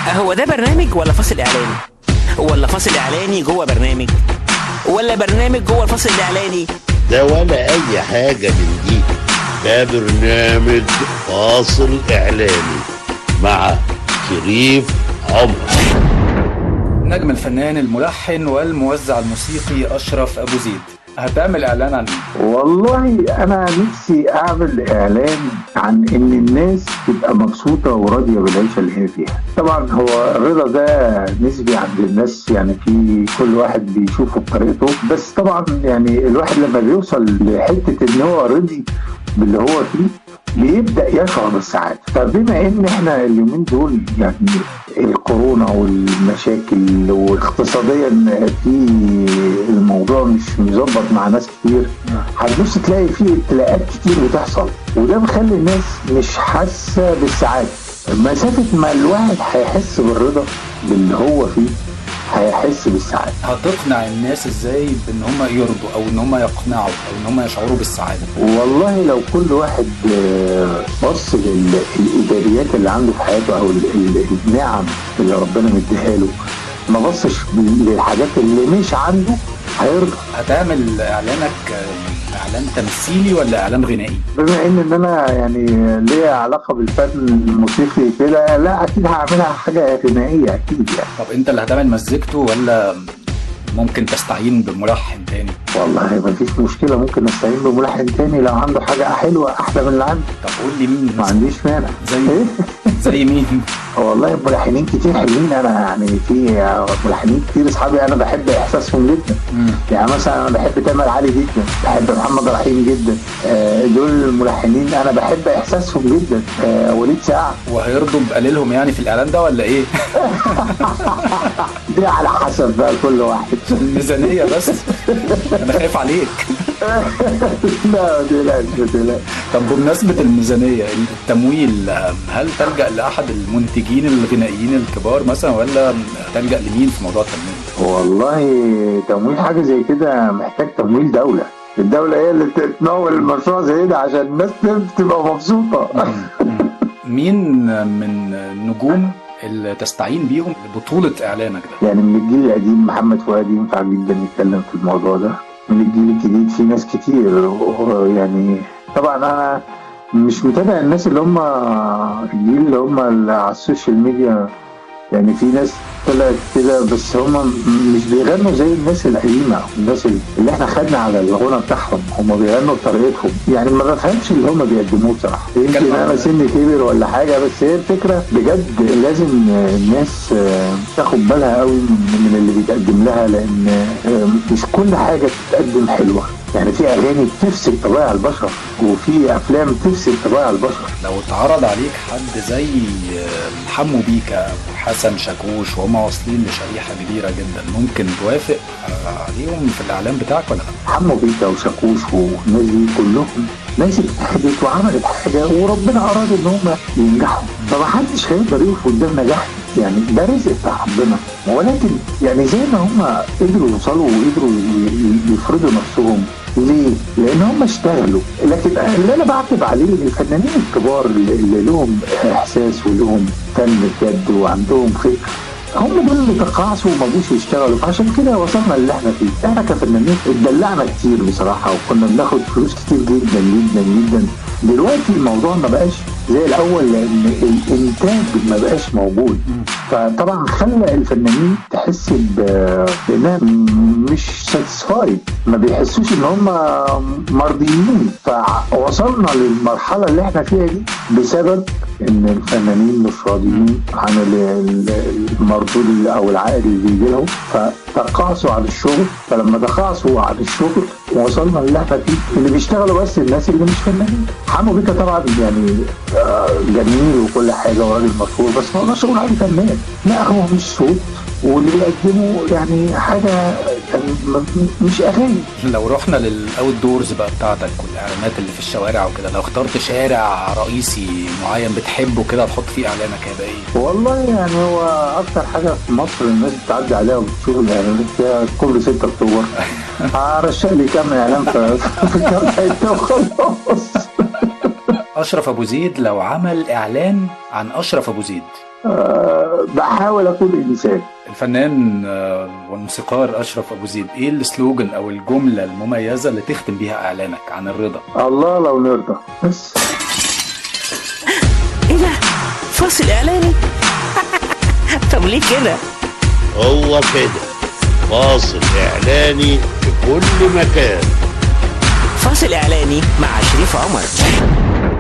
هو ده برنامج ولا فاصل اعلاني ولا فاصل اعلاني جوه برنامج ولا برنامج جوه الفاصل الاعلاني ده ولا اي حاجة من دي ده برنامج فاصل اعلاني مع شريف عمر نجم الفنان الملحن والموزع الموسيقي أشرف أبو زيد هتعمل إعلان عن إيه؟ والله انا نفسي اعمل اعلان عن ان الناس تبقى مبسوطه وراضيه بالعيشه اللي هي فيها طبعا هو الرضا ده نسبي عند الناس يعني في كل واحد بيشوفه بطريقته بس طبعا يعني الواحد لما بيوصل لحته ان هو رضي باللي هو فيه بيبدا يشعر بالسعاده فبما ان احنا اليومين دول يعني الكورونا والمشاكل واقتصاديا في الموضوع مش مظبط مع ناس كتير هتبص تلاقي فيه ابتلاءات كتير بتحصل وده مخلي الناس مش حاسه بالسعاده مسافه ما الواحد هيحس بالرضا باللي هو فيه هيحس بالسعاده هتقنع الناس إزاي بإن هم يرضوا أو إن هم يقنعوا أو إن هم يشعروا بالسعادة والله لو كل واحد آه، بص للايجابيات اللي عنده في حياته او ال- ال- النعم اللي ربنا مديها له ما بصش للحاجات اللي مش عنده هيرضى هتعمل إعلانك آه، إعلان تمثيلي ولا إعلان غنائي؟ بما ان ان انا يعني ليا علاقه بالفن الموسيقي كده لا اكيد هعملها حاجه غنائيه اكيد يعني طب أنت اللي هتعمل مزيكته ولا ممكن تستعين بملحن تاني؟ والله ما فيش مشكله ممكن استعين بملحن تاني لو عنده حاجه حلوه احلى من اللي عندي طب قول لي مين ما مثلا؟ عنديش مانع زي إيه؟ زي مين؟ والله ملحنين كتير حلوين انا يعني في ملحنين كتير اصحابي انا بحب احساسهم جدا مم. يعني مثلا انا بحب تامر علي جدا بحب محمد رحيم جدا آه، دول الملحنين انا بحب احساسهم جدا آه، وليد سعد وهيرضوا بقليلهم يعني في الإعلان ده ولا إيه؟ دي على حسب بقى كل واحد الميزانية بس أنا خايف عليك لا ما تقلقش ما تقلقش طب بمناسبة الميزانية التمويل هل تلجأ لأحد المنتجين الغنائيين الكبار مثلا ولا تلجأ لمين في موضوع التمويل؟ والله تمويل حاجه زي كده محتاج تمويل دوله الدولة هي اللي تتمول المشروع زي ده عشان الناس تبقى مبسوطة مين من النجوم اللي تستعين بيهم لبطولة إعلانك ده؟ يعني من الجيل القديم محمد فؤاد ينفع جدا يتكلم في الموضوع ده من الجيل الجديد في ناس كتير و- يعني طبعا انا مش متابع الناس اللي هم الجيل اللي هم اللي على السوشيال ميديا يعني في ناس طلعت كده بس هم مش بيغنوا زي الناس القديمه أو الناس اللي احنا خدنا على الغنى بتاعهم هم بيغنوا بطريقتهم يعني ما بفهمش اللي هم بيقدموه بصراحه يمكن كلمة انا واحدة. سني كبر ولا حاجه بس هي الفكره بجد لازم الناس آه، تاخد بالها قوي من اللي بيتقدم لها لان آه، مش كل حاجه بتتقدم حلوه يعني في اغاني بتفسد طبيعه البشر وفي افلام بتفسد طبيعه البشر لو اتعرض عليك حد زي حمو بيكا وحسن شاكوش وهم واصلين لشريحة كبيرة جدا ممكن توافق عليهم في الإعلان بتاعك ولا لا؟ حمو بيكا وشاكوش والناس دي كلهم ناس اجتهدت وعملت حاجه وربنا اراد ان هم ينجحوا فمحدش هيقدر يقف قدام نجاح يعني ده رزق بتاع ربنا ولكن يعني زي ما هم قدروا يوصلوا وقدروا ي- ي- يفرضوا نفسهم ليه؟ لان هم اشتغلوا لكن اللي انا بعتب عليه الفنانين الكبار اللي اللي لهم احساس ولهم فن بجد وعندهم فكر هم دول اللي تقاعسوا وما جوش يشتغلوا فعشان كده وصلنا اللي احنا فيه احنا كفنانين اتدلعنا كتير بصراحه وكنا بناخد فلوس كتير جدا جدا جدا دلوقتي الموضوع ما بقاش زي الاول لان الانتاج ما بقاش موجود فطبعا خلى الفنانين تحس ب- بانها م- مش ساتسفايد ما بيحسوش ان هم مرضيين فوصلنا للمرحله اللي احنا فيها دي بسبب ان الفنانين مش راضيين عن ال- ال- المردود او العائد اللي بيجي لهم فتقاعسوا عن الشغل فلما تقاعسوا عن الشغل وصلنا اللي احنا فيه اللي بيشتغلوا بس الناس اللي مش فنانين حمو بيكا طبعا يعني آه، جميل وكل حاجه وراجل مشهور بس ما اقدرش اقول عليه فنان لا هو مش صوت واللي بيقدمه يعني حاجه يعني م- مش اغاني لو رحنا للاوت دورز بقى بتاعتك والاعلانات اللي في الشوارع وكده لو اخترت شارع رئيسي معين بتحبه كده تحط فيه اعلانك هيبقى ايه؟ والله يعني هو اكتر حاجه في مصر الناس بتعدي عليها وبتشوف الاعلانات فيها كل 6 اكتوبر هرشق لي كام اعلان في في كام حته وخلاص اشرف ابو زيد لو عمل اعلان عن اشرف ابو زيد أه بحاول اكون انسان الفنان آه، والموسيقار اشرف ابو زيد ايه السلوجن او الجمله المميزه اللي تختم بيها اعلانك عن الرضا الله لو نرضى بس ايه ده فاصل اعلاني طب ليه كده هو كده فاصل اعلاني في كل مكان فاصل اعلاني مع شريف عمر